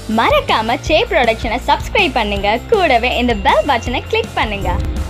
மறக்காம சே ப்ரொடக்ஷனை சப்ஸ்கிரைப் பண்ணுங்க கூடவே இந்த பெல் பட்டனை கிளிக் பண்ணுங்க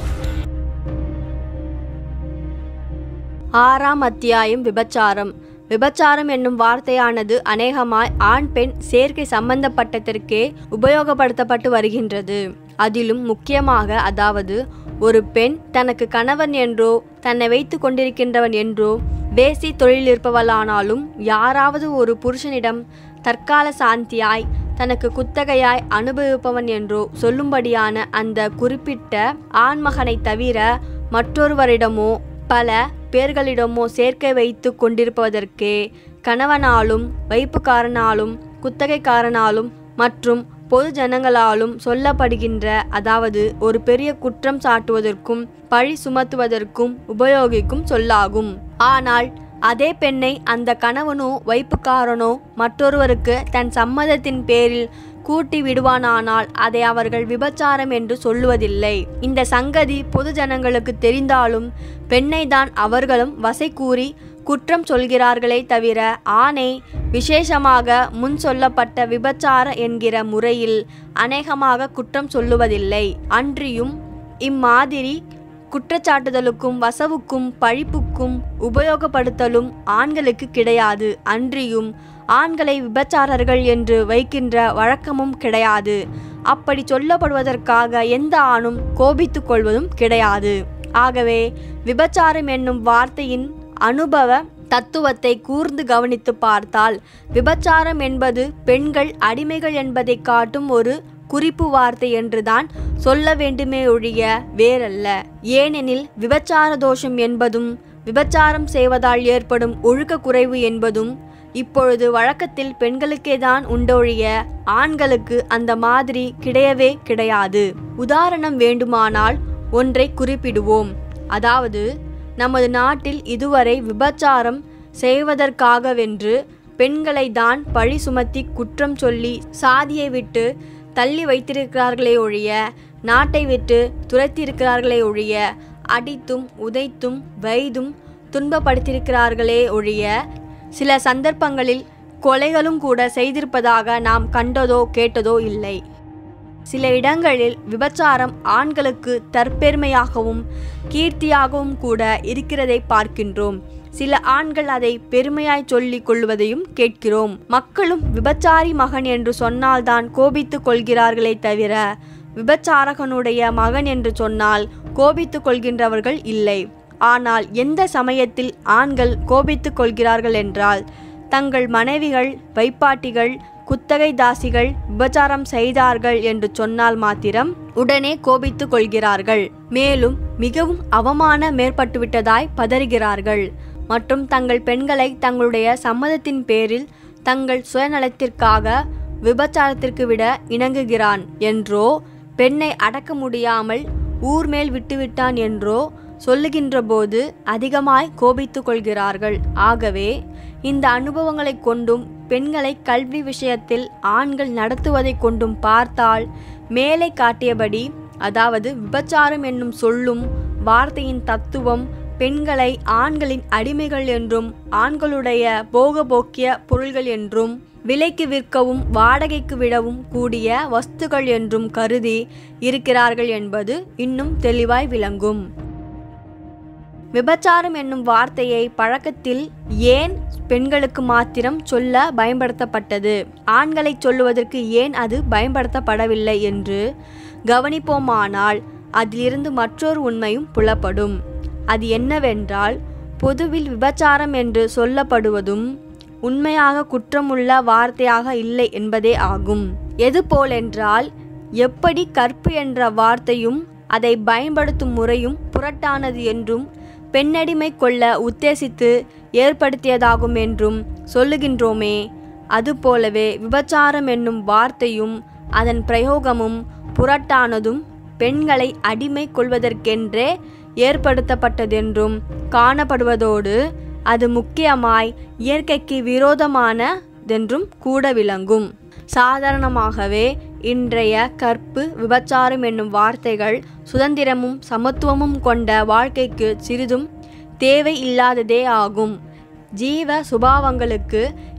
ஆறாம் அத்தியாயம் விபச்சாரம் விபச்சாரம் என்னும் வார்த்தையானது அநேகமாய் ஆண் பெண் சேர்க்கை சம்பந்தப்பட்டதற்கே உபயோகப்படுத்தப்பட்டு வருகின்றது அதிலும் முக்கியமாக அதாவது ஒரு பெண் தனக்கு கணவன் என்றோ தன்னை வைத்து கொண்டிருக்கின்றவன் என்றோ வேசி தொழில் இருப்பவளானாலும் யாராவது ஒரு புருஷனிடம் தற்கால சாந்தியாய் தனக்கு குத்தகையாய் அனுபவிப்பவன் என்றோ சொல்லும்படியான அந்த குறிப்பிட்ட ஆண்மகனை தவிர மற்றொருவரிடமோ பல பேர்களிடமோ சேர்க்கை வைத்து கொண்டிருப்பதற்கே கணவனாலும் வைப்புக்காரனாலும் குத்தகைக்காரனாலும் மற்றும் பொது ஜனங்களாலும் சொல்லப்படுகின்ற அதாவது ஒரு பெரிய குற்றம் சாட்டுவதற்கும் பழி சுமத்துவதற்கும் உபயோகிக்கும் சொல்லாகும் ஆனால் அதே பெண்ணை அந்த கணவனோ வைப்புக்காரனோ மற்றொருவருக்கு தன் சம்மதத்தின் பேரில் கூட்டி விடுவானானால் அதை அவர்கள் விபச்சாரம் என்று சொல்லுவதில்லை இந்த சங்கதி பொது ஜனங்களுக்கு தெரிந்தாலும் பெண்ணை தான் அவர்களும் வசை கூறி குற்றம் சொல்கிறார்களே தவிர ஆணை விசேஷமாக முன் சொல்லப்பட்ட விபச்சார என்கிற முறையில் அநேகமாக குற்றம் சொல்லுவதில்லை அன்றியும் இம்மாதிரி குற்றச்சாட்டுதலுக்கும் வசவுக்கும் பழிப்புக்கும் உபயோகப்படுத்தலும் ஆண்களுக்கு கிடையாது அன்றியும் ஆண்களை விபச்சாரர்கள் என்று வைக்கின்ற வழக்கமும் கிடையாது அப்படி சொல்லப்படுவதற்காக எந்த ஆணும் கோபித்துக் கொள்வதும் கிடையாது ஆகவே விபச்சாரம் என்னும் வார்த்தையின் அனுபவ தத்துவத்தை கூர்ந்து கவனித்து பார்த்தால் விபச்சாரம் என்பது பெண்கள் அடிமைகள் என்பதை காட்டும் ஒரு குறிப்பு வார்த்தை என்றுதான் சொல்ல வேண்டுமே ஒழிய வேறல்ல ஏனெனில் விபச்சார தோஷம் என்பதும் விபச்சாரம் செய்வதால் ஏற்படும் ஒழுக்க குறைவு என்பதும் இப்பொழுது வழக்கத்தில் பெண்களுக்கேதான் உண்டொழிய ஆண்களுக்கு அந்த மாதிரி கிடையவே கிடையாது உதாரணம் வேண்டுமானால் ஒன்றை குறிப்பிடுவோம் அதாவது நமது நாட்டில் இதுவரை விபச்சாரம் செய்வதற்காகவென்று பெண்களை தான் பழி சுமத்தி குற்றம் சொல்லி சாதியை விட்டு தள்ளி வைத்திருக்கிறார்களே ஒழிய நாட்டை விட்டு துரத்தியிருக்கிறார்களே ஒழிய அடித்தும் உதைத்தும் வைதும் துன்பப்படுத்தியிருக்கிறார்களே ஒழிய சில சந்தர்ப்பங்களில் கொலைகளும் கூட செய்திருப்பதாக நாம் கண்டதோ கேட்டதோ இல்லை சில இடங்களில் விபச்சாரம் ஆண்களுக்கு தற்பெருமையாகவும் கீர்த்தியாகவும் கூட இருக்கிறதை பார்க்கின்றோம் சில ஆண்கள் அதை பெருமையாய் சொல்லிக் கொள்வதையும் கேட்கிறோம் மக்களும் விபச்சாரி மகன் என்று சொன்னால்தான் கோபித்துக் கொள்கிறார்களே தவிர விபச்சாரகனுடைய மகன் என்று சொன்னால் கோபித்துக் கொள்கின்றவர்கள் இல்லை ஆனால் எந்த சமயத்தில் ஆண்கள் கோபித்துக் கொள்கிறார்கள் என்றால் தங்கள் மனைவிகள் வைப்பாட்டிகள் குத்தகை தாசிகள் விபச்சாரம் செய்தார்கள் என்று சொன்னால் மாத்திரம் உடனே கோபித்துக் கொள்கிறார்கள் மேலும் மிகவும் அவமான மேற்பட்டுவிட்டதாய் பதறுகிறார்கள் மற்றும் தங்கள் பெண்களை தங்களுடைய சம்மதத்தின் பேரில் தங்கள் சுயநலத்திற்காக விபச்சாரத்திற்கு விட இணங்குகிறான் என்றோ பெண்ணை அடக்க முடியாமல் ஊர் மேல் விட்டுவிட்டான் என்றோ சொல்லுகின்ற போது அதிகமாய் கோபித்துக் கொள்கிறார்கள் ஆகவே இந்த அனுபவங்களைக் கொண்டும் பெண்களை கல்வி விஷயத்தில் ஆண்கள் நடத்துவதைக் கொண்டும் பார்த்தால் மேலே காட்டியபடி அதாவது விபச்சாரம் என்னும் சொல்லும் வார்த்தையின் தத்துவம் பெண்களை ஆண்களின் அடிமைகள் என்றும் ஆண்களுடைய போகபோக்கிய பொருள்கள் என்றும் விலைக்கு விற்கவும் வாடகைக்கு விடவும் கூடிய வஸ்துகள் என்றும் கருதி இருக்கிறார்கள் என்பது இன்னும் தெளிவாய் விளங்கும் விபச்சாரம் என்னும் வார்த்தையை பழக்கத்தில் ஏன் பெண்களுக்கு மாத்திரம் சொல்ல பயன்படுத்தப்பட்டது ஆண்களை சொல்லுவதற்கு ஏன் அது பயன்படுத்தப்படவில்லை என்று கவனிப்போமானால் அதிலிருந்து மற்றொரு உண்மையும் புலப்படும் அது என்னவென்றால் பொதுவில் விபச்சாரம் என்று சொல்லப்படுவதும் உண்மையாக குற்றமுள்ள வார்த்தையாக இல்லை என்பதே ஆகும் எது போலென்றால் எப்படி கற்பு என்ற வார்த்தையும் அதை பயன்படுத்தும் முறையும் புரட்டானது என்றும் பெண்ணடிமை கொள்ள உத்தேசித்து ஏற்படுத்தியதாகும் என்றும் சொல்லுகின்றோமே அதுபோலவே விபச்சாரம் என்னும் வார்த்தையும் அதன் பிரயோகமும் புரட்டானதும் பெண்களை அடிமை கொள்வதற்கென்றே ஏற்படுத்தப்பட்டதென்றும் காணப்படுவதோடு அது முக்கியமாய் இயற்கைக்கு விரோதமானதென்றும் கூட விளங்கும் சாதாரணமாகவே இன்றைய கற்பு விபச்சாரம் என்னும் வார்த்தைகள் சுதந்திரமும் சமத்துவமும் கொண்ட வாழ்க்கைக்கு சிறிதும் தேவை இல்லாததே ஆகும் ஜீவ சுபாவங்களுக்கு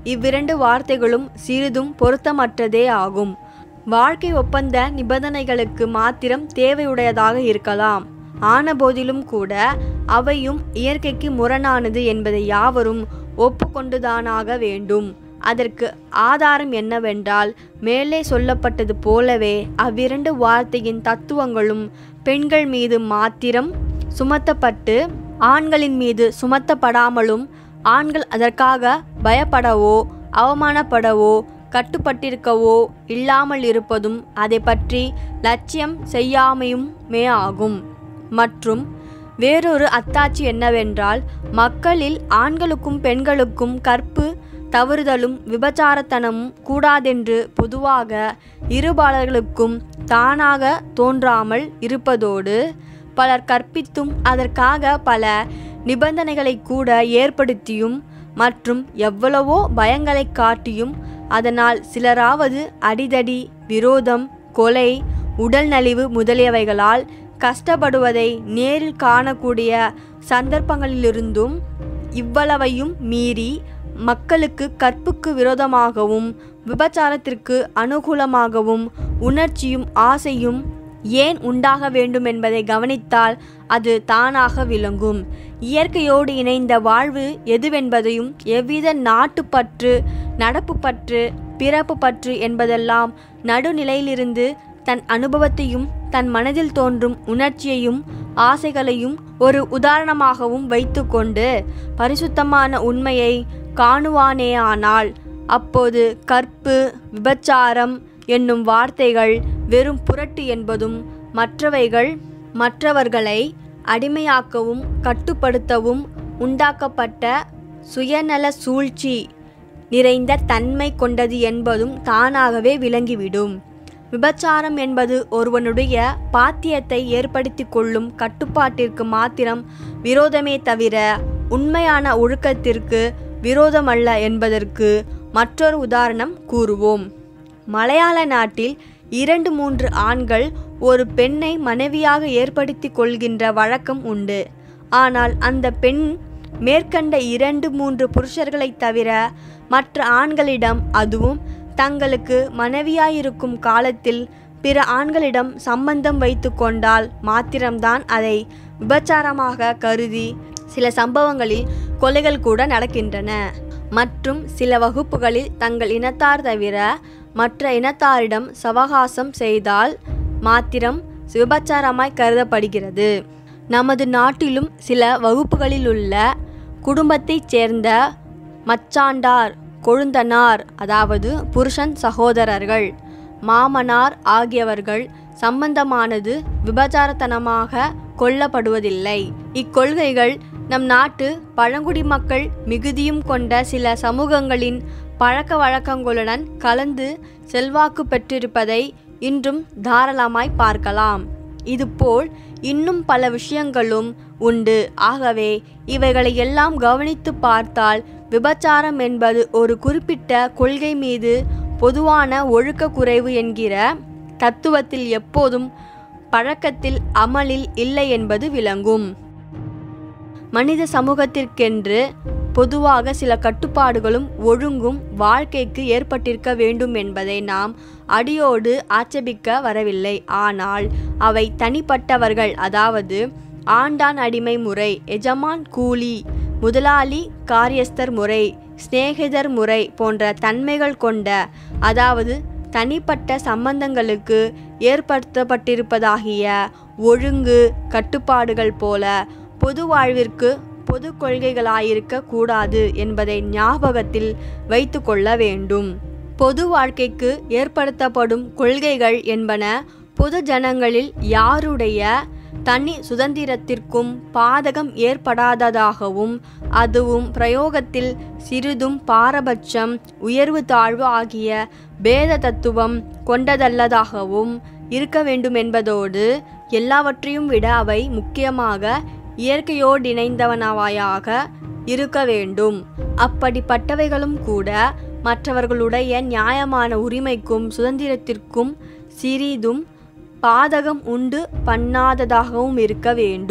இவ்விரண்டு வார்த்தைகளும் சிறிதும் பொருத்தமற்றதே ஆகும் வாழ்க்கை ஒப்பந்த நிபந்தனைகளுக்கு மாத்திரம் தேவையுடையதாக இருக்கலாம் ஆனபோதிலும் கூட அவையும் இயற்கைக்கு முரணானது என்பதை யாவரும் ஒப்புக்கொண்டுதானாக வேண்டும் அதற்கு ஆதாரம் என்னவென்றால் மேலே சொல்லப்பட்டது போலவே அவ்விரண்டு வார்த்தையின் தத்துவங்களும் பெண்கள் மீது மாத்திரம் சுமத்தப்பட்டு ஆண்களின் மீது சுமத்தப்படாமலும் ஆண்கள் அதற்காக பயப்படவோ அவமானப்படவோ கட்டுப்பட்டிருக்கவோ இல்லாமல் இருப்பதும் அதை பற்றி லட்சியம் செய்யாமையுமே ஆகும் மற்றும் வேறொரு அத்தாட்சி என்னவென்றால் மக்களில் ஆண்களுக்கும் பெண்களுக்கும் கற்பு தவறுதலும் விபச்சாரத்தனமும் கூடாதென்று பொதுவாக இருபாலர்களுக்கும் தானாக தோன்றாமல் இருப்பதோடு பலர் கற்பித்தும் அதற்காக பல நிபந்தனைகளை கூட ஏற்படுத்தியும் மற்றும் எவ்வளவோ பயங்களை காட்டியும் அதனால் சிலராவது அடிதடி விரோதம் கொலை உடல் நலிவு முதலியவைகளால் கஷ்டப்படுவதை நேரில் காணக்கூடிய சந்தர்ப்பங்களிலிருந்தும் இவ்வளவையும் மீறி மக்களுக்கு கற்புக்கு விரோதமாகவும் விபச்சாரத்திற்கு அனுகூலமாகவும் உணர்ச்சியும் ஆசையும் ஏன் உண்டாக வேண்டும் என்பதை கவனித்தால் அது தானாக விளங்கும் இயற்கையோடு இணைந்த வாழ்வு எதுவென்பதையும் எவ்வித நாட்டுப்பற்று நடப்பு பற்று பிறப்பு பற்று என்பதெல்லாம் நடுநிலையிலிருந்து தன் அனுபவத்தையும் தன் மனதில் தோன்றும் உணர்ச்சியையும் ஆசைகளையும் ஒரு உதாரணமாகவும் வைத்துக்கொண்டு பரிசுத்தமான உண்மையை காணுவானேயானால் அப்போது கற்பு விபச்சாரம் என்னும் வார்த்தைகள் வெறும் புரட்டு என்பதும் மற்றவைகள் மற்றவர்களை அடிமையாக்கவும் கட்டுப்படுத்தவும் உண்டாக்கப்பட்ட சுயநல சூழ்ச்சி நிறைந்த தன்மை கொண்டது என்பதும் தானாகவே விளங்கிவிடும் விபச்சாரம் என்பது ஒருவனுடைய பாத்தியத்தை ஏற்படுத்தி கொள்ளும் கட்டுப்பாட்டிற்கு மாத்திரம் விரோதமே தவிர உண்மையான ஒழுக்கத்திற்கு விரோதமல்ல என்பதற்கு மற்றொரு உதாரணம் கூறுவோம் மலையாள நாட்டில் இரண்டு மூன்று ஆண்கள் ஒரு பெண்ணை மனைவியாக ஏற்படுத்தி கொள்கின்ற வழக்கம் உண்டு ஆனால் அந்த பெண் மேற்கண்ட இரண்டு மூன்று புருஷர்களைத் தவிர மற்ற ஆண்களிடம் அதுவும் தங்களுக்கு மனைவியாயிருக்கும் காலத்தில் பிற ஆண்களிடம் சம்பந்தம் வைத்து கொண்டால் மாத்திரம்தான் அதை விபச்சாரமாக கருதி சில சம்பவங்களில் கொலைகள் கூட நடக்கின்றன மற்றும் சில வகுப்புகளில் தங்கள் இனத்தார் தவிர மற்ற இனத்தாரிடம் சவகாசம் செய்தால் மாத்திரம் விபச்சாரமாய் கருதப்படுகிறது நமது நாட்டிலும் சில வகுப்புகளில் உள்ள குடும்பத்தைச் சேர்ந்த மச்சாண்டார் கொழுந்தனார் அதாவது புருஷன் சகோதரர்கள் மாமனார் ஆகியவர்கள் சம்பந்தமானது விபச்சாரத்தனமாக கொல்லப்படுவதில்லை இக்கொள்கைகள் நம் நாட்டு பழங்குடி மக்கள் மிகுதியும் கொண்ட சில சமூகங்களின் பழக்க வழக்கங்களுடன் கலந்து செல்வாக்கு பெற்றிருப்பதை இன்றும் தாராளமாய் பார்க்கலாம் இதுபோல் இன்னும் பல விஷயங்களும் உண்டு ஆகவே இவைகளை எல்லாம் கவனித்து பார்த்தால் விபச்சாரம் என்பது ஒரு குறிப்பிட்ட கொள்கை மீது பொதுவான ஒழுக்க குறைவு என்கிற தத்துவத்தில் எப்போதும் பழக்கத்தில் அமலில் இல்லை என்பது விளங்கும் மனித சமூகத்திற்கென்று பொதுவாக சில கட்டுப்பாடுகளும் ஒழுங்கும் வாழ்க்கைக்கு ஏற்பட்டிருக்க வேண்டும் என்பதை நாம் அடியோடு ஆட்சேபிக்க வரவில்லை ஆனால் அவை தனிப்பட்டவர்கள் அதாவது ஆண்டான் அடிமை முறை எஜமான் கூலி முதலாளி காரியஸ்தர் முறை சிநேகிதர் முறை போன்ற தன்மைகள் கொண்ட அதாவது தனிப்பட்ட சம்பந்தங்களுக்கு ஏற்படுத்தப்பட்டிருப்பதாகிய ஒழுங்கு கட்டுப்பாடுகள் போல பொது வாழ்விற்கு பொது கொள்கைகளாயிருக்க கூடாது என்பதை ஞாபகத்தில் வைத்து கொள்ள வேண்டும் பொது வாழ்க்கைக்கு ஏற்படுத்தப்படும் கொள்கைகள் என்பன பொது ஜனங்களில் யாருடைய தனி சுதந்திரத்திற்கும் பாதகம் ஏற்படாததாகவும் அதுவும் பிரயோகத்தில் சிறிதும் பாரபட்சம் உயர்வு தாழ்வு ஆகிய பேத தத்துவம் கொண்டதல்லதாகவும் இருக்க வேண்டும் என்பதோடு எல்லாவற்றையும் விட அவை முக்கியமாக இயற்கையோடிணைந்தவனவாயாக இருக்க வேண்டும் அப்படிப்பட்டவைகளும் கூட மற்றவர்களுடைய நியாயமான உரிமைக்கும் சுதந்திரத்திற்கும் சிறிதும் பாதகம் உண்டு பண்ணாததாகவும் இருக்க வேண்டும்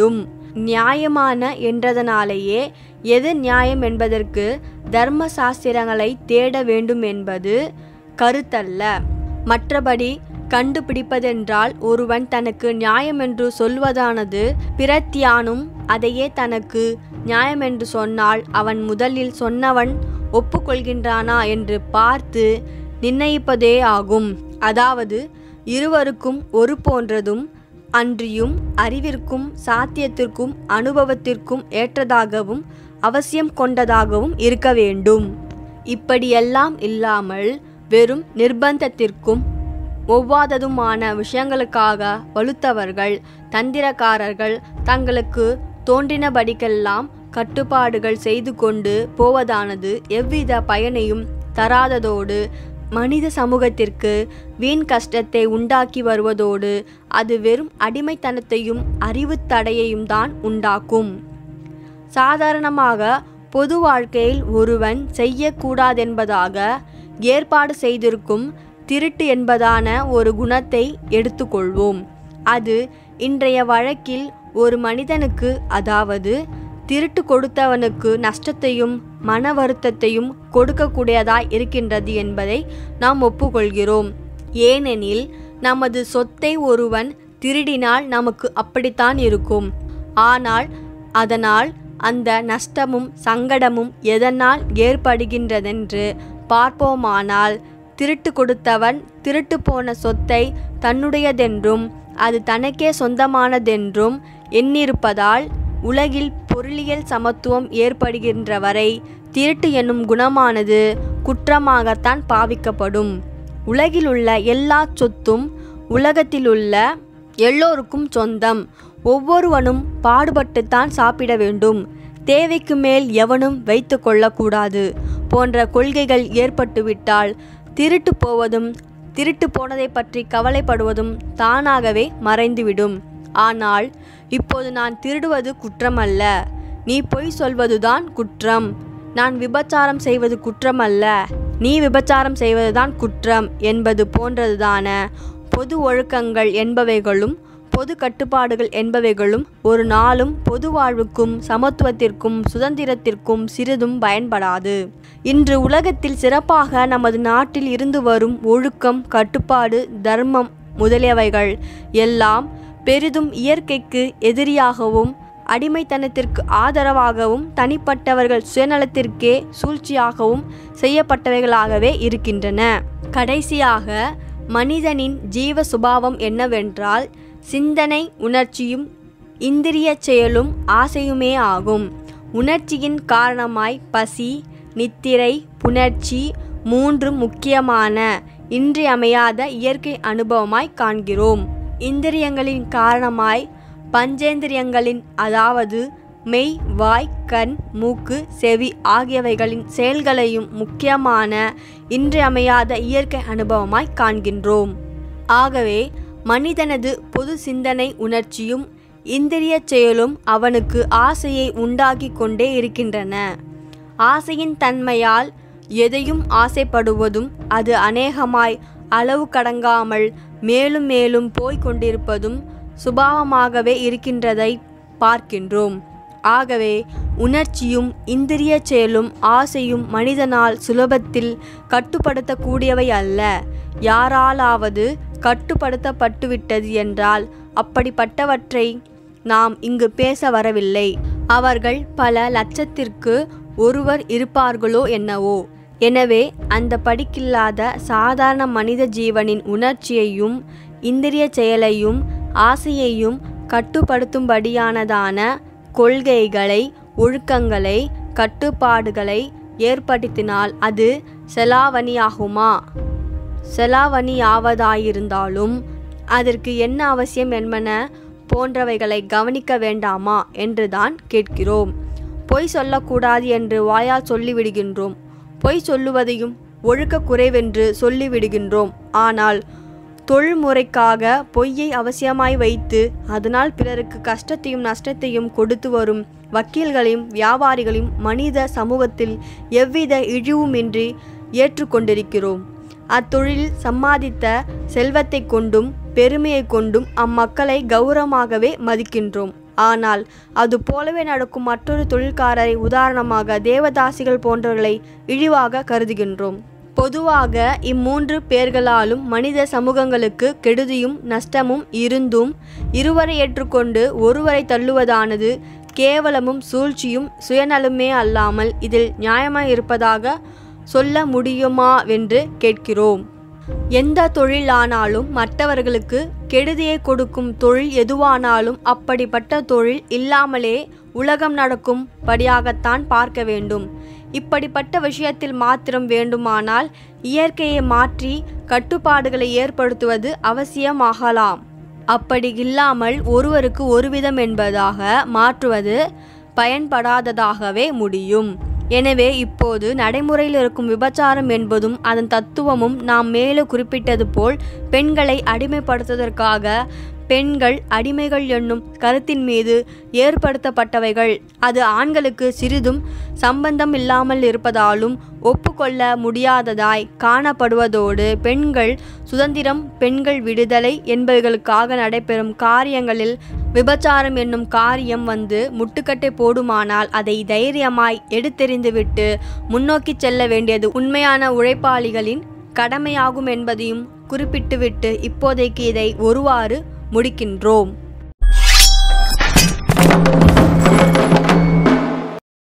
நியாயமான என்றதனாலேயே எது நியாயம் என்பதற்கு தர்ம சாஸ்திரங்களை தேட வேண்டும் என்பது கருத்தல்ல மற்றபடி கண்டுபிடிப்பதென்றால் ஒருவன் தனக்கு நியாயமென்று சொல்வதானது பிரத்தியானும் அதையே தனக்கு நியாயமென்று சொன்னால் அவன் முதலில் சொன்னவன் ஒப்புக்கொள்கின்றானா என்று பார்த்து நிர்ணயிப்பதே ஆகும் அதாவது இருவருக்கும் ஒரு போன்றதும் அன்றியும் அறிவிற்கும் சாத்தியத்திற்கும் அனுபவத்திற்கும் ஏற்றதாகவும் அவசியம் கொண்டதாகவும் இருக்க வேண்டும் இப்படியெல்லாம் இல்லாமல் வெறும் நிர்பந்தத்திற்கும் ஒவ்வாததுமான விஷயங்களுக்காக வலுத்தவர்கள் தந்திரக்காரர்கள் தங்களுக்கு தோன்றினபடிக்கெல்லாம் கட்டுப்பாடுகள் செய்து கொண்டு போவதானது எவ்வித பயனையும் தராததோடு மனித சமூகத்திற்கு வீண் கஷ்டத்தை உண்டாக்கி வருவதோடு அது வெறும் அடிமைத்தனத்தையும் அறிவுத் தடையையும் தான் உண்டாக்கும் சாதாரணமாக பொது வாழ்க்கையில் ஒருவன் செய்யக்கூடாதென்பதாக ஏற்பாடு செய்திருக்கும் திருட்டு என்பதான ஒரு குணத்தை எடுத்துக்கொள்வோம் அது இன்றைய வழக்கில் ஒரு மனிதனுக்கு அதாவது திருட்டு கொடுத்தவனுக்கு நஷ்டத்தையும் மன வருத்தத்தையும் கொடுக்கக்கூடியதாய் இருக்கின்றது என்பதை நாம் ஒப்புக்கொள்கிறோம் ஏனெனில் நமது சொத்தை ஒருவன் திருடினால் நமக்கு அப்படித்தான் இருக்கும் ஆனால் அதனால் அந்த நஷ்டமும் சங்கடமும் எதனால் ஏற்படுகின்றதென்று பார்ப்போமானால் திருட்டு கொடுத்தவன் திருட்டு போன சொத்தை தன்னுடையதென்றும் அது தனக்கே சொந்தமானதென்றும் எண்ணிருப்பதால் உலகில் பொருளியல் சமத்துவம் ஏற்படுகின்ற வரை திருட்டு என்னும் குணமானது குற்றமாகத்தான் பாவிக்கப்படும் உலகிலுள்ள எல்லா சொத்தும் உலகத்திலுள்ள எல்லோருக்கும் சொந்தம் ஒவ்வொருவனும் பாடுபட்டுத்தான் சாப்பிட வேண்டும் தேவைக்கு மேல் எவனும் வைத்து கொள்ளக்கூடாது போன்ற கொள்கைகள் ஏற்பட்டுவிட்டால் திருட்டு போவதும் திருட்டு போனதை பற்றி கவலைப்படுவதும் தானாகவே மறைந்துவிடும் ஆனால் இப்போது நான் திருடுவது குற்றமல்ல நீ பொய் சொல்வதுதான் குற்றம் நான் விபச்சாரம் செய்வது குற்றமல்ல நீ விபச்சாரம் செய்வதுதான் குற்றம் என்பது போன்றதுதான பொது ஒழுக்கங்கள் என்பவைகளும் பொது கட்டுப்பாடுகள் என்பவைகளும் ஒரு நாளும் பொது வாழ்வுக்கும் சமத்துவத்திற்கும் சுதந்திரத்திற்கும் சிறிதும் பயன்படாது இன்று உலகத்தில் சிறப்பாக நமது நாட்டில் இருந்து வரும் ஒழுக்கம் கட்டுப்பாடு தர்மம் முதலியவைகள் எல்லாம் பெரிதும் இயற்கைக்கு எதிரியாகவும் அடிமைத்தனத்திற்கு ஆதரவாகவும் தனிப்பட்டவர்கள் சுயநலத்திற்கே சூழ்ச்சியாகவும் செய்யப்பட்டவைகளாகவே இருக்கின்றன கடைசியாக மனிதனின் ஜீவ சுபாவம் என்னவென்றால் சிந்தனை உணர்ச்சியும் இந்திரிய செயலும் ஆசையுமே ஆகும் உணர்ச்சியின் காரணமாய் பசி நித்திரை புணர்ச்சி மூன்று முக்கியமான இன்றியமையாத இயற்கை அனுபவமாய் காண்கிறோம் இந்திரியங்களின் காரணமாய் பஞ்சேந்திரியங்களின் அதாவது மெய் வாய் கண் மூக்கு செவி ஆகியவைகளின் செயல்களையும் முக்கியமான இன்றியமையாத இயற்கை அனுபவமாய் காண்கின்றோம் ஆகவே மனிதனது பொது சிந்தனை உணர்ச்சியும் இந்திரிய செயலும் அவனுக்கு ஆசையை உண்டாக்கி கொண்டே இருக்கின்றன ஆசையின் தன்மையால் எதையும் ஆசைப்படுவதும் அது அநேகமாய் அளவு கடங்காமல் மேலும் மேலும் போய்க் கொண்டிருப்பதும் சுபாவமாகவே இருக்கின்றதை பார்க்கின்றோம் ஆகவே உணர்ச்சியும் இந்திரிய செயலும் ஆசையும் மனிதனால் சுலபத்தில் கட்டுப்படுத்தக்கூடியவை அல்ல யாராலாவது கட்டுப்படுத்தப்பட்டுவிட்டது என்றால் அப்படிப்பட்டவற்றை நாம் இங்கு பேச வரவில்லை அவர்கள் பல லட்சத்திற்கு ஒருவர் இருப்பார்களோ என்னவோ எனவே அந்த படிக்கில்லாத சாதாரண மனித ஜீவனின் உணர்ச்சியையும் இந்திரிய செயலையும் ஆசையையும் கட்டுப்படுத்தும்படியானதான கொள்கைகளை ஒழுக்கங்களை கட்டுப்பாடுகளை ஏற்படுத்தினால் அது செலாவணியாகுமா செலாவணியாவதாயிருந்தாலும் அதற்கு என்ன அவசியம் என்பன போன்றவைகளை கவனிக்க வேண்டாமா என்றுதான் கேட்கிறோம் பொய் சொல்லக்கூடாது என்று வாயால் சொல்லிவிடுகின்றோம் பொய் சொல்லுவதையும் ஒழுக்க குறைவென்று சொல்லிவிடுகின்றோம் ஆனால் தொழில்முறைக்காக பொய்யை அவசியமாய் வைத்து அதனால் பிறருக்கு கஷ்டத்தையும் நஷ்டத்தையும் கொடுத்து வரும் வக்கீல்களையும் வியாபாரிகளையும் மனித சமூகத்தில் எவ்வித இழிவுமின்றி ஏற்றுக்கொண்டிருக்கிறோம் அத்தொழிலில் சம்பாதித்த செல்வத்தை கொண்டும் பெருமையை கொண்டும் அம்மக்களை கௌரவமாகவே மதிக்கின்றோம் ஆனால் அது போலவே நடக்கும் மற்றொரு தொழில்காரரை உதாரணமாக தேவதாசிகள் போன்றவர்களை இழிவாக கருதுகின்றோம் பொதுவாக இம்மூன்று பேர்களாலும் மனித சமூகங்களுக்கு கெடுதியும் நஷ்டமும் இருந்தும் இருவரை ஏற்றுக்கொண்டு ஒருவரை தள்ளுவதானது கேவலமும் சூழ்ச்சியும் சுயநலமே அல்லாமல் இதில் நியாயமாய் இருப்பதாக சொல்ல முடியுமாவென்று கேட்கிறோம் எந்த தொழிலானாலும் மற்றவர்களுக்கு கெடுதியை கொடுக்கும் தொழில் எதுவானாலும் அப்படிப்பட்ட தொழில் இல்லாமலே உலகம் நடக்கும் படியாகத்தான் பார்க்க வேண்டும் இப்படிப்பட்ட விஷயத்தில் மாத்திரம் வேண்டுமானால் இயற்கையை மாற்றி கட்டுப்பாடுகளை ஏற்படுத்துவது அவசியமாகலாம் அப்படி இல்லாமல் ஒருவருக்கு ஒருவிதம் என்பதாக மாற்றுவது பயன்படாததாகவே முடியும் எனவே இப்போது நடைமுறையில் இருக்கும் விபச்சாரம் என்பதும் அதன் தத்துவமும் நாம் மேலே குறிப்பிட்டது போல் பெண்களை அடிமைப்படுத்துவதற்காக பெண்கள் அடிமைகள் என்னும் கருத்தின் மீது ஏற்படுத்தப்பட்டவைகள் அது ஆண்களுக்கு சிறிதும் சம்பந்தம் இல்லாமல் இருப்பதாலும் ஒப்புக்கொள்ள முடியாததாய் காணப்படுவதோடு பெண்கள் சுதந்திரம் பெண்கள் விடுதலை என்பவைகளுக்காக நடைபெறும் காரியங்களில் விபச்சாரம் என்னும் காரியம் வந்து முட்டுக்கட்டை போடுமானால் அதை தைரியமாய் எடுத்தெறிந்துவிட்டு முன்னோக்கி செல்ல வேண்டியது உண்மையான உழைப்பாளிகளின் கடமையாகும் என்பதையும் குறிப்பிட்டுவிட்டு இப்போதைக்கு இதை ஒருவாறு முடிக்கின்றோம்